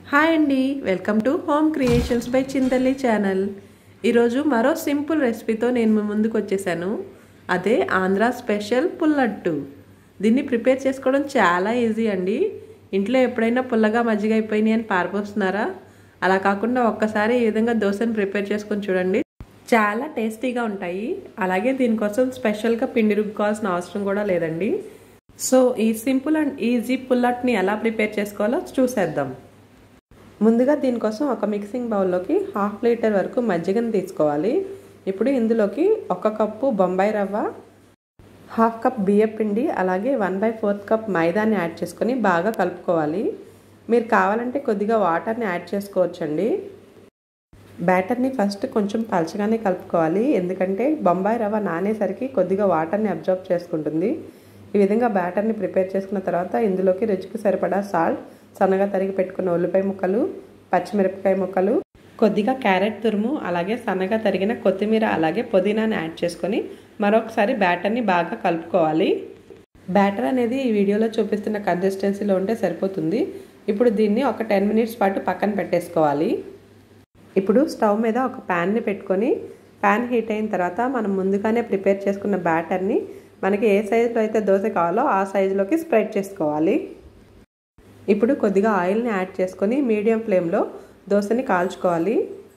hi అండి welcome to home creations by Chintalli channel ఈరోజు మరో సింపుల్ రెసిపీతో నేను మీ ముందుకు వచ్చేసాను అదే ఆంధ్ర స్పెషల్ పుల్లట్టు దీన్ని ప్రిపేర్ చేసుకోవడం చాలా ఈజీ అండి ఇంట్లో ఎప్పుడైనా పుల్లగా మజ్జిగ అయిపోయినాయి అని పారిపోస్తున్నారా అలా కాకుండా ఒక్కసారి ఈ విధంగా దోశను ప్రిపేర్ చేసుకొని చూడండి చాలా టేస్టీగా ఉంటాయి అలాగే దీనికోసం స్పెషల్గా పిండి రుబ్బుకోవాల్సిన అవసరం కూడా లేదండి సో ఈ సింపుల్ అండ్ ఈజీ పుల్లట్ని ఎలా ప్రిపేర్ చేసుకోవాలో చూసేద్దాం ముందుగా దీనికోసం ఒక మిక్సింగ్ బౌల్లోకి హాఫ్ లీటర్ వరకు మజ్జిగను తీసుకోవాలి ఇప్పుడు ఇందులోకి ఒక కప్పు బొంబాయి రవ్వ హాఫ్ కప్ బియ్యం పిండి అలాగే వన్ బై ఫోర్త్ కప్ మైదాని యాడ్ చేసుకొని బాగా కలుపుకోవాలి మీరు కావాలంటే కొద్దిగా వాటర్ని యాడ్ చేసుకోవచ్చండి బ్యాటర్ని ఫస్ట్ కొంచెం పలచగానే కలుపుకోవాలి ఎందుకంటే బొంబాయి రవ్వ నానేసరికి కొద్దిగా వాటర్ని అబ్జర్వ్ చేసుకుంటుంది ఈ విధంగా బ్యాటర్ని ప్రిపేర్ చేసుకున్న తర్వాత ఇందులోకి రుచికి సరిపడా సాల్ట్ సన్నగా తరిగి పెట్టుకున్న ఉల్లిపాయ ముక్కలు పచ్చిమిరపకాయ ముక్కలు కొద్దిగా క్యారెట్ తురుము అలాగే సన్నగా తరిగిన కొత్తిమీర అలాగే పుదీనాని యాడ్ చేసుకొని మరొకసారి బ్యాటర్ని బాగా కలుపుకోవాలి బ్యాటర్ అనేది ఈ వీడియోలో చూపిస్తున్న కన్సిస్టెన్సీలో ఉంటే సరిపోతుంది ఇప్పుడు దీన్ని ఒక టెన్ మినిట్స్ పాటు పక్కన పెట్టేసుకోవాలి ఇప్పుడు స్టవ్ మీద ఒక ప్యాన్ని పెట్టుకొని ప్యాన్ హీట్ అయిన తర్వాత మనం ముందుగానే ప్రిపేర్ చేసుకున్న బ్యాటర్ని మనకి ఏ సైజులో అయితే దోశ కావాలో ఆ సైజులోకి స్ప్రెడ్ చేసుకోవాలి ఇప్పుడు కొద్దిగా ఆయిల్ని యాడ్ చేసుకొని మీడియం ఫ్లేమ్లో దోశని కాల్చుకోవాలి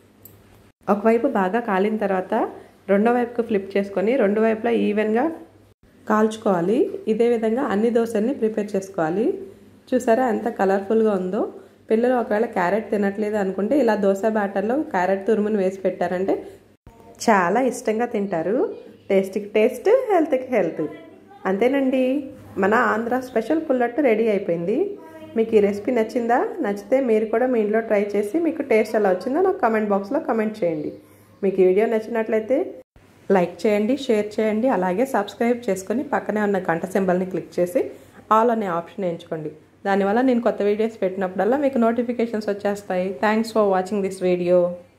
ఒకవైపు బాగా కాలిన తర్వాత రెండో వైపుకు ఫ్లిప్ చేసుకొని రెండు వైపులా ఈవెన్గా కాల్చుకోవాలి ఇదే విధంగా అన్ని దోశల్ని ప్రిపేర్ చేసుకోవాలి చూసారా ఎంత కలర్ఫుల్గా ఉందో పిల్లలు ఒకవేళ క్యారెట్ తినట్లేదు అనుకుంటే ఇలా దోశ బ్యాటర్లో క్యారెట్ తురుముని వేసి పెట్టారంటే చాలా ఇష్టంగా తింటారు టేస్ట్కి టేస్ట్ హెల్త్కి హెల్త్ అంతేనండి మన ఆంధ్ర స్పెషల్ పుల్లట్టు రెడీ అయిపోయింది మీకు ఈ రెసిపీ నచ్చిందా నచ్చితే మీరు కూడా మీ ఇంట్లో ట్రై చేసి మీకు టేస్ట్ ఎలా వచ్చిందో నాకు కమెంట్ బాక్స్లో కమెంట్ చేయండి మీకు ఈ వీడియో నచ్చినట్లయితే లైక్ చేయండి షేర్ చేయండి అలాగే సబ్స్క్రైబ్ చేసుకొని పక్కనే ఉన్న గంట సింబల్ని క్లిక్ చేసి ఆల్ అనే ఆప్షన్ ఎంచుకోండి దానివల్ల నేను కొత్త వీడియోస్ పెట్టినప్పుడల్లా మీకు నోటిఫికేషన్స్ వచ్చేస్తాయి thanks for watching this video